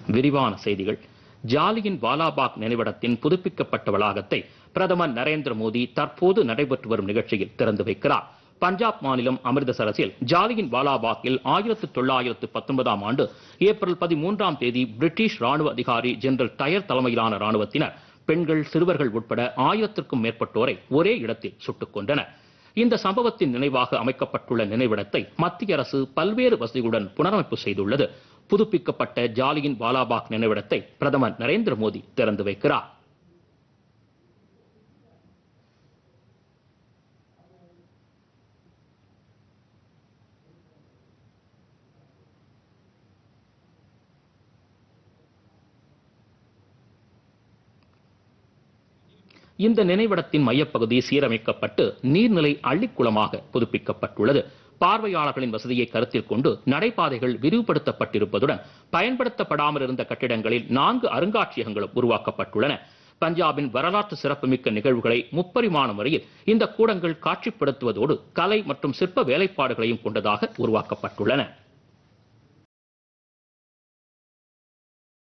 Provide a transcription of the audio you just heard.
விரிவான செய்திகள் ஜாலியின் வாலாபாக் நினைவிடத்தின் புதுப்பிக்கப்பட்ட வளாகத்தை பிரதமர் நரேந்திர மோடி தற்போது நடைபெற்று வரும் நிகழ்ச்சியில் திறந்து வைக்கிறார் பஞ்சாப் மாநிலம் அமிர்தசரஸில் ஜாலியின் வாலாபாக்கில் ஆயிரத்து தொள்ளாயிரத்து பத்தொன்பதாம் ஆண்டு ஏப்ரல் பதிமூன்றாம் தேதி பிரிட்டிஷ் ராணுவ அதிகாரி ஜெனரல் டயர் தலைமையிலான ராணுவத்தினர் பெண்கள் சிறுவர்கள் உட்பட ஆயிரத்திற்கும் மேற்பட்டோரை ஒரே இடத்தில் சுட்டுக் கொண்டனர் இந்த சம்பவத்தின் நினைவாக அமைக்கப்பட்டுள்ள நினைவிடத்தை மத்திய அரசு பல்வேறு வசதிகளுடன் புனரமைப்பு செய்துள்ளது புதுப்பிக்கப்பட்ட ஜாலியின் வாலாபாக் நினைவிடத்தை பிரதமர் நரேந்திர மோடி திறந்து வைக்கிறார் இந்த நினைவிடத்தின் மையப்பகுதி சீரமைக்கப்பட்டு நீர்நிலை அள்ளிக்குளமாக புதுப்பிக்கப்பட்டுள்ளது பார்வையாளர்களின் வசதியை கருத்தில் கொண்டு நடைபாதைகள் விரிவுபடுத்தப்பட்டிருப்பதுடன் பயன்படுத்தப்படாமல் இருந்த கட்டிடங்களில் நான்கு அருங்காட்சியகங்களும் உருவாக்கப்பட்டுள்ளன பஞ்சாபின் வரலாற்று சிறப்புமிக்க நிகழ்வுகளை முப்பரிமாண முறையில் இந்த கூடங்கள் காட்சிப்படுத்துவதோடு கலை மற்றும் சிற்ப வேலைப்பாடுகளையும் கொண்டதாக உருவாக்கப்பட்டுள்ளன